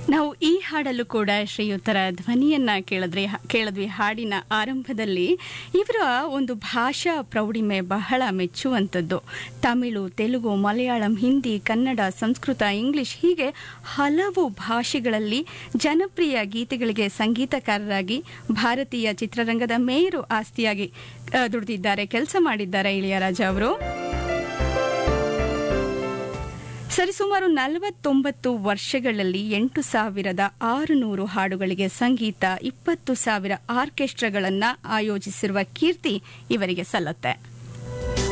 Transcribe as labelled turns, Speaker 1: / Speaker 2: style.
Speaker 1: ನಾವು ಈ ಹಾಡಲ್ಲೂ ಕೂಡ ಶ್ರೀಯುತರ ಧ್ವನಿಯನ್ನ ಕೇಳಿದ್ರೆ ಕೇಳಿದ್ವಿ ಹಾಡಿನ ಆರಂಭದಲ್ಲಿ ಇವರ ಒಂದು ಭಾಷಾ ಪ್ರೌಢಿಮೆ ಬಹಳ ಮೆಚ್ಚುವಂಥದ್ದು ತಮಿಳು ತೆಲುಗು ಮಲಯಾಳಂ ಹಿಂದಿ ಕನ್ನಡ ಸಂಸ್ಕೃತ ಇಂಗ್ಲಿಷ್ ಹೀಗೆ ಹಲವು ಭಾಷೆಗಳಲ್ಲಿ ಜನಪ್ರಿಯ ಗೀತೆಗಳಿಗೆ ಸಂಗೀತಕಾರರಾಗಿ ಭಾರತೀಯ ಚಿತ್ರರಂಗದ ಮೇರು ಆಸ್ತಿಯಾಗಿ ಆ, ದುಡಿದಿದ್ದಾರೆ ಕೆಲಸ ಮಾಡಿದ್ದಾರೆ ಇಳಿಯರಾಜ ಅವರು ಸರಿಸುಮಾರು ನಲವತ್ತೊಂಬತ್ತು ವರ್ಷಗಳಲ್ಲಿ ಎಂಟು ಸಾವಿರದ ಆರುನೂರು ಹಾಡುಗಳಿಗೆ ಸಂಗೀತ ಇಪ್ಪತ್ತು ಸಾವಿರ ಆರ್ಕೆಸ್ಟ್ರಾಗಳನ್ನ ಆಯೋಜಿಸಿರುವ ಕೀರ್ತಿ ಇವರಿಗೆ ಸಲ್ಲುತ್ತೆ